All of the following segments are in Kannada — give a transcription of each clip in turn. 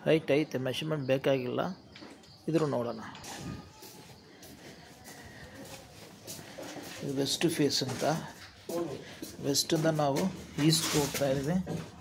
ಹೈಟ್ ಐತೆ ಮೆಷರ್ಮೆಂಟ್ ಬೇಕಾಗಿಲ್ಲ ಇದ್ರೂ ನೋಡೋಣ ಇದು ವೆಸ್ಟ್ ಫೇಸ್ ಅಂತ ವೆಸ್ಟಿಂದ ನಾವು ಈಸ್ಟ್ ಹೋಗ್ತಾ ಇದ್ದೀವಿ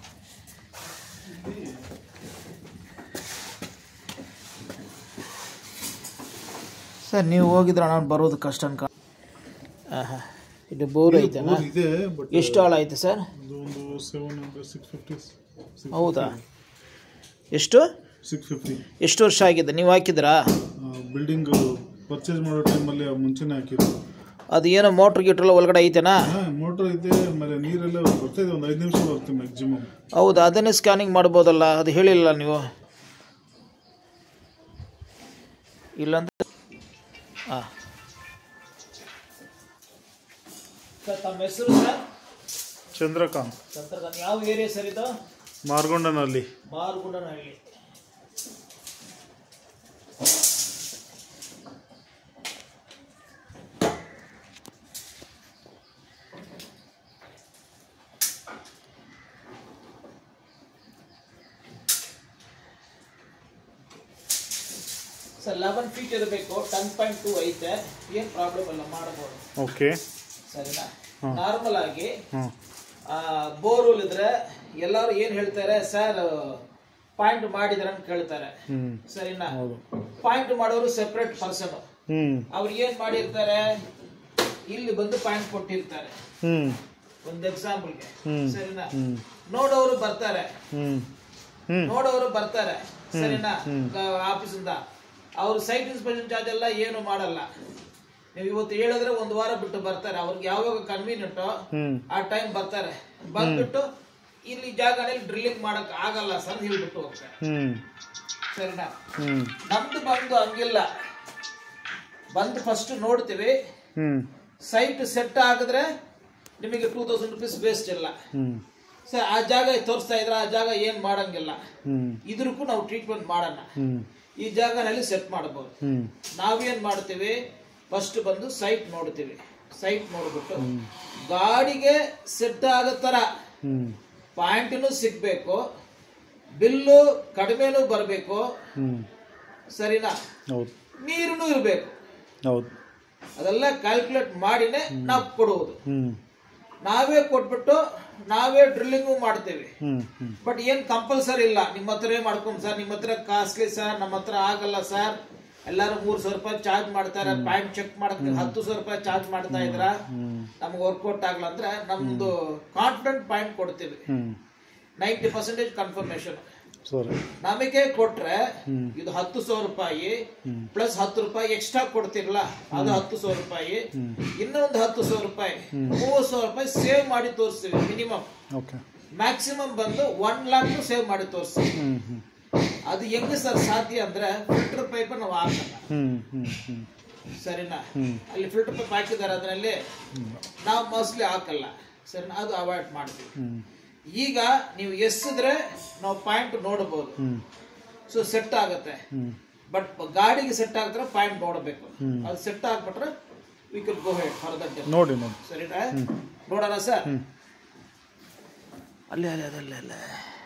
ಸರ್ ನೀವು ಹೋಗಿದ್ರೆ ನಾನು ಬರೋದು ಕಷ್ಟ ಅನ್ಕ ಹಾಂ ಇದು ಬೋರ್ ಐತೆನಾ ಇದೆ ಬಟ್ ಎಷ್ಟು ಆಳ ಐತೆ ಸರ್ ಇದು ಒಂದು ಸೆವೆನ್ ಹಂಡ್ರೆಡ್ ಸಿಕ್ಸ್ ಫಿಫ್ಟಿ ಹೌದಾ ಎಷ್ಟು ಸಿಕ್ಸ್ ಫಿಫ್ಟಿ ಎಷ್ಟು ವರ್ಷ ಆಗಿದೆ ನೀವು ಹಾಕಿದ್ರಾ ಬಿಲ್ಡಿಂಗ್ ಪರ್ಚೇಸ್ ಮಾಡೋ ಟೈಮಲ್ಲಿ ಮುಂಚೆನೇ ಹಾಕಿದ್ರು ಅದು ಏನೋ ಮೋಟ್ರ್ ಗೀಟ್ರೆಲ್ಲ ಒಳಗಡೆ ಐತೆನಾ ಹಾಂ ಮೋಟರ್ ಇದೆ ಆಮೇಲೆ ನೀರೆಲ್ಲ ಬರ್ತಾ ಇದೆ ಒಂದು ಐದು ನಿಮಿಷ ಬರುತ್ತೆ ಮ್ಯಾಕ್ಸಿಮಮ್ ಹೌದಾ ಅದನ್ನೇ ಸ್ಕ್ಯಾನಿಂಗ್ ಮಾಡ್ಬೋದಲ್ಲ ಅದು ಹೇಳಿಲ್ಲ ನೀವು ಇಲ್ಲಂದ್ರೆ ಹಾಂ ಸರ್ ತಮ್ಮ ಹೆಸರು ಸರ್ ಚಂದ್ರಕಾಂತ್ ಚಂದ್ರಕಾಂತ್ ಯಾವ ಏರಿಯಾ ಸರ್ ಇದು ಮಾರ್ಗೊಂಡನಲ್ಲಿ ಮಾರುಗುಂಡನಹಳ್ಳಿ ಸರ್ ಲೆವೆನ್ ಫೀಟ್ ಇರಬೇಕು ಟೆನ್ ಪಾಯಿಂಟ್ ಟೂ ಐತೆ ಏನು ಪ್ರಾಬ್ಲಮ್ ಇಲ್ಲ ಮಾಡಬಹುದು ಓಕೆ ಸರಿನಾ ಹ್ಮ್. ನಾರ್ಮಲ್ ಆಗಿ ಹಾಂ ಬೋರ್ವೆಲ್ ಇದ್ರೆ ಎಲ್ಲರೂ ಏನು ಹೇಳ್ತಾರೆ ಸರ್ ಪಾಯಿಂಟ್ ಮಾಡಿದ್ರ ಅಂತ ಕೇಳ್ತಾರೆ ಹ್ಞೂ ಸರಿನಾ ಹೌದು ಪಾಯಿಂಟ್ ಮಾಡೋರು ಸೆಪರೇಟ್ ಪರ್ಸನ್ ಹ್ಞೂ ಅವ್ರು ಏನ್ ಮಾಡಿರ್ತಾರೆ ಇಲ್ಲಿ ಬಂದು ಪಾಯಿಂಟ್ ಕೊಟ್ಟಿರ್ತಾರೆ ಹ್ಞೂ ಒಂದು ಎಕ್ಸಾಂಪಲ್ಗೆ ಹ್ಮ್. ಸರಿನಾ ಹ್ಞೂ ನೋಡೋರು ಬರ್ತಾರೆ ಹ್ಞೂ ಹ್ಞೂ ನೋಡೋರು ಬರ್ತಾರೆ ಸರಿನಾ ಹ್ಮ್. ಆಫೀಸಿಂದ ಅವ್ರು ಸೈಟ್ ಇನ್ಸ್ಪೆಕ್ಷನ್ ಚಾರ್ಜ್ ಎಲ್ಲ ಏನು ಮಾಡಲ್ಲ ನೀವು ಇವತ್ತು ಹೇಳಿದ್ರೆ ಒಂದು ವಾರ ಬಿಟ್ಟು ಬರ್ತಾರೆ ಅವ್ರಿಗೆ ಯಾವಾಗ ಕನ್ವೀನಿಯಂಟ್ ಹ್ಞೂ ಆ ಟೈಮ್ ಬರ್ತಾರೆ ಬಂದ್ಬಿಟ್ಟು ಇಲ್ಲಿ ಜಾಗದಲ್ಲಿ ಡ್ರಿಲ್ಲಿಂಗ್ ಮಾಡಕ್ ಆಗಲ್ಲ ಸರ್ ಹೇಳ್ಬಿಟ್ಟು ಹೋಗ್ತಾರೆ ಹ್ಞೂ ಸರಿನಾ ಹ್ಞೂ ನಮ್ದು ಬಂದು ಹಂಗಿಲ್ಲ ಬಂದು ಫಸ್ಟ್ ನೋಡ್ತೀವಿ ಹ್ಞೂ ಸೈಟ್ ಸೆಟ್ ಆಗಿದ್ರೆ ನಿಮಗೆ ಟೂ ತೌಸಂಡ್ ರುಪೀಸ್ ವೇಸ್ಟ್ ಇಲ್ಲ ಹ್ಞೂ ಸರ್ ಆ ಜಾಗ ತೋರಿಸ್ತಾ ಇದ್ರೆ ಆ ಜಾಗ ಏನ್ ಮಾಡಂಗಿಲ್ಲ ಹ್ಞೂ ಇದ್ರಕ್ಕೂ ನಾವು ಟ್ರೀಟ್ಮೆಂಟ್ ಮಾಡೋಣ ಹ್ಞೂ ಈ ಜಾಗನಲ್ಲಿ ಸೆಟ್ ಮಾಡಬಹುದು ಹ್ಞೂ ನಾವೇನ್ ಮಾಡ್ತೀವಿ ಫಸ್ಟ್ ಬಂದು ಸೈಟ್ ನೋಡ್ತೀವಿ ಸೈಟ್ ನೋಡ್ಬಿಟ್ಟು ಗಾಡಿಗೆ ಸೆಟ್ ಆಗೋ ತರ ಹ್ಞೂ ಪಾಯಿಂಟ್ನು ಸಿಗ್ಬೇಕು ಬಿಲ್ಲು ಕಡಿಮೆನೂ ಬರಬೇಕು ಹ್ಞೂ ಸರಿನಾ ಹೌದು ನೀರು ಇರಬೇಕು ಹೌದು ಅದೆಲ್ಲ ಕ್ಯಾಲ್ಕುಲೇಟ್ ಮಾಡಿನೇ ನಾವು ಕೊಡುವುದು ಹ್ಞೂ ನಾವೇ ಕೊಟ್ಬಿಟ್ಟು ನಾವೇ ಡ್ರಿಲ್ಲಿಂಗು ಮಾಡ್ತೇವೆ ಹ್ಞೂ ಹ್ಞೂ ಬಟ್ ಏನ್ ಕಂಪಲ್ಸರಿ ಇಲ್ಲ ನಿಮ್ಮ ಹತ್ರನೇ ಮಾಡ್ಕೊಂಡ್ ಸರ್ ನಿಮ್ಮ ಹತ್ರ ಕಾಸ್ಟ್ಲಿ ಸರ್ ನಮ್ಮ ಹತ್ರ ಆಗಲ್ಲ ಸರ್ ಎಲ್ಲಾರು ಮೂರ್ ಸಾವಿರ ರೂಪಾಯಿ ಚಾರ್ಜ್ ಮಾಡ್ತಾರೆ ಪಾಯಿಂಟ್ ಚೆಕ್ ಮಾಡಕ್ ಹತ್ತು ಸಾವಿರ ರೂಪಾಯಿ ಚಾರ್ಜ್ ಮಾಡ್ತಾ ಇದ್ರ ನಮ್ಗೆ ವರ್ಕೌಟ್ ಆಗಲ್ಲ ಅಂದ್ರೆ ನಮ್ದು ಕಾನ್ಫಿಡೆಂಟ್ ಪಾಯಿಂಟ್ ಕೊಡ್ತೀವಿ ಹ್ಞೂ ನೈಂಟಿ ಪರ್ಸೆಂಟೇಜ್ ಕನ್ಫರ್ಮೇಶನ್ ಸರಿ ನಮಗೆ ಕೊಟ್ರೆ ಹ್ಮ್. ಇದು ಹತ್ತು ಸಾವಿರ ರೂಪಾಯಿ ಪ್ಲಸ್ ಹತ್ತು ರೂಪಾಯಿ ಎಕ್ಸ್ಟ್ರಾ ಕೊಡ್ತಿರಲ್ಲ ಅದು ಹತ್ತು ಸಾವಿರ ರೂಪಾಯಿ ಇನ್ನೊಂದು ಹತ್ತು ಸಾವಿರ ರೂಪಾಯಿ ಮೂವತ್ತು ಸಾವಿರ ರೂಪಾಯಿ ಸೇವ್ ಮಾಡಿ ತೋರಿಸ್ತೀವಿ ಮಿನಿಮಮ್ ಓಕೆ ಮ್ಯಾಕ್ಸಿಮಮ್ ಬಂದು ಒನ್ ಲ್ಯಾಕ್ ಸೇವ್ ಮಾಡಿ ತೋರಿಸ್ತೀವಿ ಹ್ಞೂ ಹ್ಞೂ ಅದು ಹೆಂಗೆ ಸರ್ ಸಾಧ್ಯ ಅಂದ್ರೆ ಫಿಲ್ಟರ್ ಪೈಪ್ ನಾವು ಹಾಕಲ್ಲ ಹ್ಞೂ ಹ್ಞೂ ಹ್ಞೂ ಸರಿನಾ ಹ್ಮ್. ಅಲ್ಲಿ ಫಿಲ್ಟರ್ ಪೈಪ್ ಹಾಕಿದ್ದಾರೆ ಅದರಲ್ಲಿ ನಾವು ಮೋಸ್ಟ್ಲಿ ಹಾಕಲ್ಲ ಸರಿನಾ ಅದು ಅವಾಯ್ಡ್ ಮಾಡ್ತೀವಿ ಹ್ಞೂ ಈಗ ನೀವು ಎಸ್ಸಿದ್ರೆ ನಾವು ಪಾಯಿಂಟ್ ನೋಡಬಹುದು ಹ್ಞೂ ಸೊ ಸೆಟ್ ಆಗುತ್ತೆ ಹ್ಞೂ ಬಟ್ ಗಾಡಿಗೆ ಸೆಟ್ ಆಗಿದ್ರೆ ಪಾಯಿಂಟ್ ನೋಡಬೇಕು ಹ್ಮ್. ಅದು ಸೆಟ್ ಆಗ್ಬಿಟ್ರೆ we could go head for that ನೋಡಿ ನೋಡಿ ಸರಿನಾ ನೋಡೋಣ ಸರ್ ಹ್ಮ್. ಅಲ್ಲಿ ಅಲ್ಲಿ ಅದಲ್ಲೇ ಅಲ್ಲೇ